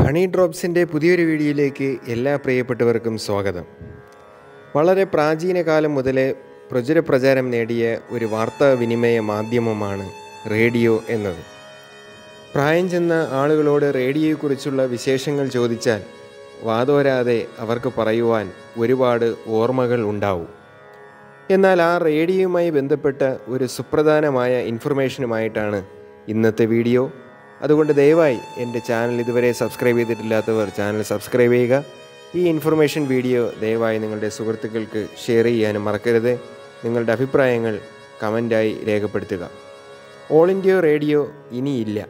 honey ഡ്രോപ്സിൻ്റെ പുതിയൊരു വീഡിയോയിലേക്ക് എല്ലാ പ്രിയപ്പെട്ടവർക്കും സ്വാഗതം വളരെ പ്രാചീന കാലം മുതലേ പ്രചുര പ്രചാരം നേടിയ ഒരു വാർത്താവിനിമയ മാധ്യമമാണ് റേഡിയോ എന്നത് പ്രായം ചെന്ന ആളുകളോട് റേഡിയോയെക്കുറിച്ചുള്ള വിശേഷങ്ങൾ ചോദിച്ചാൽ വാതോരാതെ അവർക്ക് പറയുവാൻ ഒരുപാട് ഓർമ്മകൾ ഉണ്ടാവും എന്നാൽ ആ റേഡിയോയുമായി ബന്ധപ്പെട്ട ഒരു സുപ്രധാനമായ ഇൻഫർമേഷനുമായിട്ടാണ് ഇന്നത്തെ വീഡിയോ അതുകൊണ്ട് ദയവായി എൻ്റെ ചാനൽ ഇതുവരെ സബ്സ്ക്രൈബ് ചെയ്തിട്ടില്ലാത്തവർ ചാനൽ സബ്സ്ക്രൈബ് ചെയ്യുക ഈ ഇൻഫർമേഷൻ വീഡിയോ ദയവായി നിങ്ങളുടെ സുഹൃത്തുക്കൾക്ക് ഷെയർ ചെയ്യാനും മറക്കരുത് നിങ്ങളുടെ അഭിപ്രായങ്ങൾ കമൻറ്റായി രേഖപ്പെടുത്തുക ഓൾ ഇന്ത്യ റേഡിയോ ഇനിയില്ല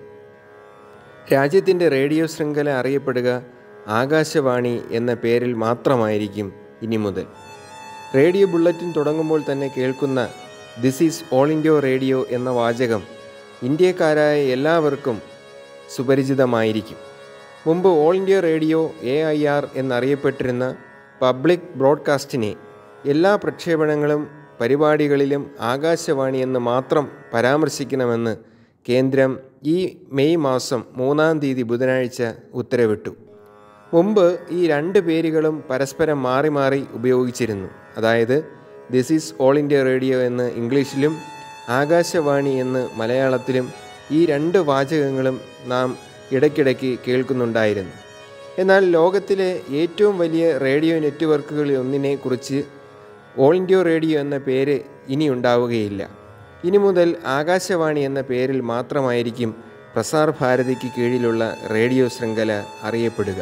രാജ്യത്തിൻ്റെ റേഡിയോ ശൃംഖല അറിയപ്പെടുക ആകാശവാണി എന്ന പേരിൽ മാത്രമായിരിക്കും ഇനി മുതൽ റേഡിയോ ബുള്ളറ്റിൻ തുടങ്ങുമ്പോൾ തന്നെ കേൾക്കുന്ന this is All India Radio എന്ന വാചകം ഇന്ത്യക്കാരായ എല്ലാവർക്കും സുപരിചിതമായിരിക്കും മുമ്പ് All India Radio A I R എന്നറിയപ്പെട്ടിരുന്ന പബ്ലിക് ബ്രോഡ്കാസ്റ്റിനെ എല്ലാ പ്രക്ഷേപണങ്ങളും പരിപാടികളിലും ആകാശവാണി എന്ന് മാത്രം പരാമർശിക്കണമെന്ന് കേന്ദ്രം ഈ മെയ് മാസം മൂന്നാം തീയതി ബുധനാഴ്ച ഉത്തരവിട്ടു മുമ്പ് ഈ രണ്ട് പേരുകളും പരസ്പരം മാറി മാറി ഉപയോഗിച്ചിരുന്നു അതായത് this is All India Radio എന്ന് ഇംഗ്ലീഷിലും ആകാശവാണി എന്ന് മലയാളത്തിലും ഈ രണ്ട് വാചകങ്ങളും നാം ഇടയ്ക്കിടയ്ക്ക് കേൾക്കുന്നുണ്ടായിരുന്നു എന്നാൽ ലോകത്തിലെ ഏറ്റവും വലിയ റേഡിയോ നെറ്റ്വർക്കുകളിൽ ഒന്നിനെ കുറിച്ച് ഓൾ ഇന്ത്യ റേഡിയോ എന്ന പേര് ഇനി ഉണ്ടാവുകയില്ല ഇനി മുതൽ ആകാശവാണി എന്ന പേരിൽ മാത്രമായിരിക്കും പ്രസാർ ഭാരതിക്ക് കീഴിലുള്ള റേഡിയോ ശൃംഖല അറിയപ്പെടുക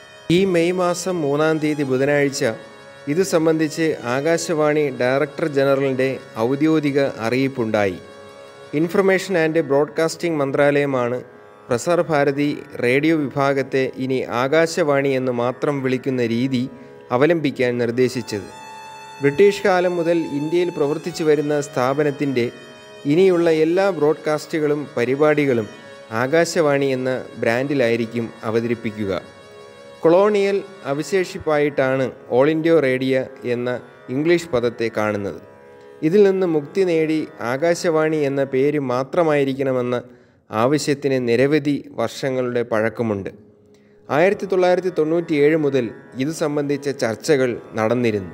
ഈ മെയ് മാസം മൂന്നാം തീയതി ബുധനാഴ്ച ഇത് സംബന്ധിച്ച് ആകാശവാണി ഡയറക്ടർ ജനറലിൻ്റെ ഔദ്യോഗിക അറിയിപ്പുണ്ടായി ഇൻഫർമേഷൻ ആൻഡ് ബ്രോഡ്കാസ്റ്റിംഗ് മന്ത്രാലയമാണ് പ്രസാർ ഭാരതി റേഡിയോ വിഭാഗത്തെ ഇനി ആകാശവാണി എന്ന് മാത്രം വിളിക്കുന്ന രീതി അവലംബിക്കാൻ നിർദ്ദേശിച്ചത് ബ്രിട്ടീഷ് കാലം മുതൽ ഇന്ത്യയിൽ പ്രവർത്തിച്ചു വരുന്ന സ്ഥാപനത്തിൻ്റെ ഇനിയുള്ള എല്ലാ ബ്രോഡ്കാസ്റ്റുകളും പരിപാടികളും ആകാശവാണി എന്ന ബ്രാൻഡിലായിരിക്കും അവതരിപ്പിക്കുക കൊളോണിയൽ അവശേഷിപ്പായിട്ടാണ് ഓൾ ഇന്ത്യ റേഡിയോ എന്ന ഇംഗ്ലീഷ് പദത്തെ കാണുന്നത് ഇതിൽ നിന്ന് മുക്തി നേടി ആകാശവാണി എന്ന പേര് മാത്രമായിരിക്കണമെന്ന ആവശ്യത്തിന് നിരവധി വർഷങ്ങളുടെ പഴക്കമുണ്ട് ആയിരത്തി തൊള്ളായിരത്തി തൊണ്ണൂറ്റിയേഴ് മുതൽ ഇത് സംബന്ധിച്ച ചർച്ചകൾ നടന്നിരുന്നു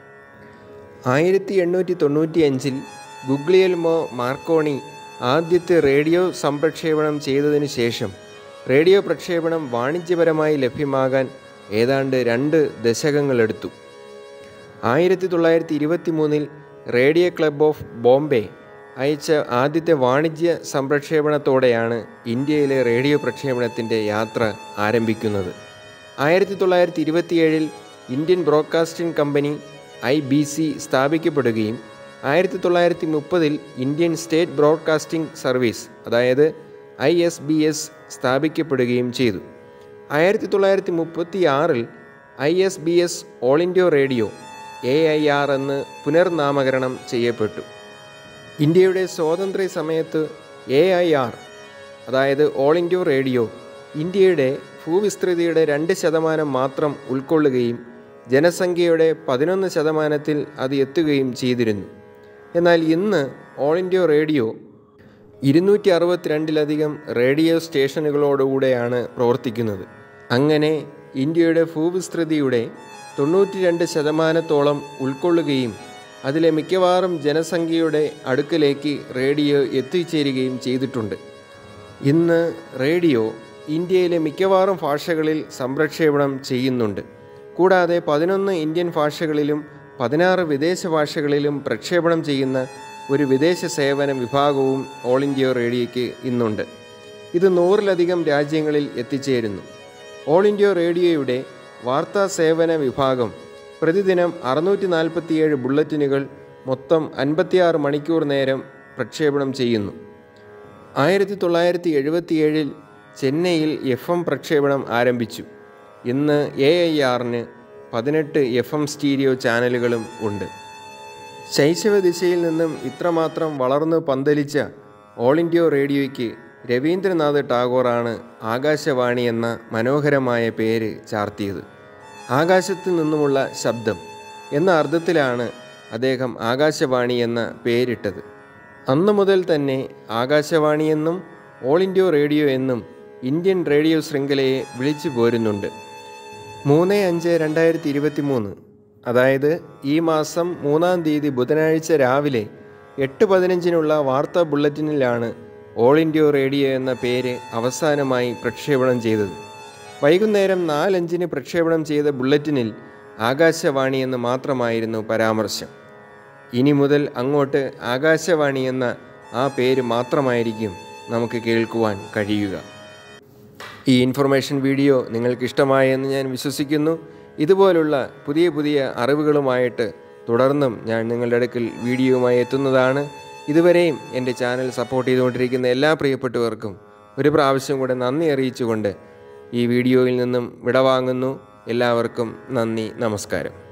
ആയിരത്തി എണ്ണൂറ്റി തൊണ്ണൂറ്റി അഞ്ചിൽ ഗുഗ്ലിയൽമോ മാർക്കോണി ആദ്യത്തെ റേഡിയോ സംപ്രക്ഷേപണം ചെയ്തതിനു ശേഷം റേഡിയോ പ്രക്ഷേപണം വാണിജ്യപരമായി ലഭ്യമാകാൻ ഏതാണ്ട് രണ്ട് ദശകങ്ങളെടുത്തു ആയിരത്തി തൊള്ളായിരത്തി ഇരുപത്തി മൂന്നിൽ റേഡിയോ ക്ലബ് ഓഫ് ബോംബെ അയച്ച ആദ്യത്തെ വാണിജ്യ സംപ്രക്ഷേപണത്തോടെയാണ് ഇന്ത്യയിലെ റേഡിയോ പ്രക്ഷേപണത്തിൻ്റെ യാത്ര ആരംഭിക്കുന്നത് ആയിരത്തി തൊള്ളായിരത്തി ഇരുപത്തിയേഴിൽ Indian broadcasting company I B C സ്ഥാപിക്കപ്പെടുകയും ആയിരത്തി തൊള്ളായിരത്തി മുപ്പതിൽ ഇന്ത്യൻ സ്റ്റേറ്റ് ബ്രോഡ്കാസ്റ്റിംഗ് സർവീസ് അതായത് ഐ എസ് ബി എസ് സ്ഥാപിക്കപ്പെടുകയും ചെയ്തു ആയിരത്തി തൊള്ളായിരത്തി മുപ്പത്തി ആറിൽ I S B S All India Radio A I R എന്ന് പുനർനാമകരണം ചെയ്യപ്പെട്ടു ഇന്ത്യയുടെ സ്വാതന്ത്ര്യ സമയത്ത് എ ഐ ആർ അതായത് ഓൾ ഇന്ത്യ റേഡിയോ ഇന്ത്യയുടെ ഭൂവിസ്തൃതിയുടെ രണ്ട് ശതമാനം മാത്രം ഉൾക്കൊള്ളുകയും ജനസംഖ്യയുടെ പതിനൊന്ന് ശതമാനത്തിൽ അത് എത്തുകയും ചെയ്തിരുന്നു എന്നാൽ ഇന്ന് ഓൾ ഇന്ത്യ റേഡിയോ ഇരുന്നൂറ്റി അറുപത്തിരണ്ടിലധികം റേഡിയോ സ്റ്റേഷനുകളോടുകൂടെയാണ് പ്രവർത്തിക്കുന്നത് അങ്ങനെ ഇന്ത്യയുടെ ഭൂവിസ്തൃതിയുടെ തൊണ്ണൂറ്റി രണ്ട് ശതമാനത്തോളം ഉൾക്കൊള്ളുകയും അതിലെ മിക്കവാറും ജനസംഖ്യയുടെ അടുക്കലേക്ക് റേഡിയോ എത്തിച്ചേരുകയും ചെയ്തിട്ടുണ്ട് ഇന്ന് റേഡിയോ ഇന്ത്യയിലെ മിക്കവാറും ഭാഷകളിൽ സംപ്രക്ഷേപണം ചെയ്യുന്നുണ്ട് കൂടാതെ പതിനൊന്ന് ഇന്ത്യൻ ഭാഷകളിലും പതിനാറ് വിദേശ ഭാഷകളിലും പ്രക്ഷേപണം ചെയ്യുന്ന ഒരു വിദേശ സേവന വിഭാഗവും ഓൾ ഇന്ത്യ റേഡിയോയ്ക്ക് ഇന്നുണ്ട് ഇത് നൂറിലധികം രാജ്യങ്ങളിൽ എത്തിച്ചേരുന്നു ഓൾ ഇന്ത്യ റേഡിയോയുടെ വാർത്താ സേവന വിഭാഗം പ്രതിദിനം അറുന്നൂറ്റി നാൽപ്പത്തിയേഴ് ബുള്ളറ്റിനുകൾ മൊത്തം അൻപത്തിയാറ് മണിക്കൂർ നേരം പ്രക്ഷേപണം ചെയ്യുന്നു ആയിരത്തി തൊള്ളായിരത്തി എഴുപത്തിയേഴിൽ ചെന്നൈയിൽ എഫ് എം പ്രക്ഷേപണം ആരംഭിച്ചു ഇന്ന് എ ഐ ആറിന് പതിനെട്ട് എഫ് എം സ്റ്റീരിയോ ചാനലുകളും ഉണ്ട് ശൈശവ ദിശയിൽ നിന്നും ഇത്രമാത്രം വളർന്നു പന്തലിച്ച ഓൾ ഇന്ത്യ റേഡിയോയ്ക്ക് രവീന്ദ്രനാഥ് ടാഗോറാണ് ആകാശവാണി എന്ന മനോഹരമായ പേര് ചാർത്തിയത് ആകാശത്തു നിന്നുമുള്ള ശബ്ദം എന്ന അർത്ഥത്തിലാണ് അദ്ദേഹം ആകാശവാണി എന്ന പേരിട്ടത് അന്നു മുതൽ തന്നെ ആകാശവാണി എന്നും ഓൾ ഇന്ത്യ റേഡിയോ എന്നും ഇന്ത്യൻ റേഡിയോ ശൃംഖലയെ വിളിച്ചു പോരുന്നുണ്ട് മൂന്ന് അഞ്ച് രണ്ടായിരത്തി ഇരുപത്തി മൂന്ന് അതായത് ഈ മാസം മൂന്നാം തീയതി ബുധനാഴ്ച രാവിലെ എട്ട് പതിനഞ്ചിനുള്ള വാർത്താ ബുള്ളറ്റിനിലാണ് ഓൾ ഇന്ത്യ റേഡിയോ എന്ന പേര് അവസാനമായി പ്രക്ഷേപണം ചെയ്തത് വൈകുന്നേരം നാലഞ്ചിന് പ്രക്ഷേപണം ചെയ്ത ബുള്ളറ്റിനിൽ ആകാശവാണി എന്ന് മാത്രമായിരുന്നു പരാമർശം ഇനി മുതൽ അങ്ങോട്ട് ആകാശവാണി എന്ന ആ പേര് മാത്രമായിരിക്കും നമുക്ക് കേൾക്കുവാൻ കഴിയുക ഈ ഇൻഫർമേഷൻ വീഡിയോ നിങ്ങൾക്ക് ഇഷ്ടമായെന്ന് ഞാൻ വിശ്വസിക്കുന്നു ഇതുപോലുള്ള പുതിയ പുതിയ അറിവുകളുമായിട്ട് തുടർന്നും ഞാൻ നിങ്ങളുടെ അടുക്കൽ വീഡിയോയുമായി എത്തുന്നതാണ് ഇതുവരെയും എൻ്റെ ചാനൽ സപ്പോർട്ട് ചെയ്തുകൊണ്ടിരിക്കുന്ന എല്ലാ പ്രിയപ്പെട്ടവർക്കും ഒരു പ്രാവശ്യം കൂടെ നന്ദി അറിയിച്ചുകൊണ്ട് ഈ വീഡിയോയിൽ നിന്നും വിടവാങ്ങുന്നു എല്ലാവർക്കും നന്ദി നമസ്കാരം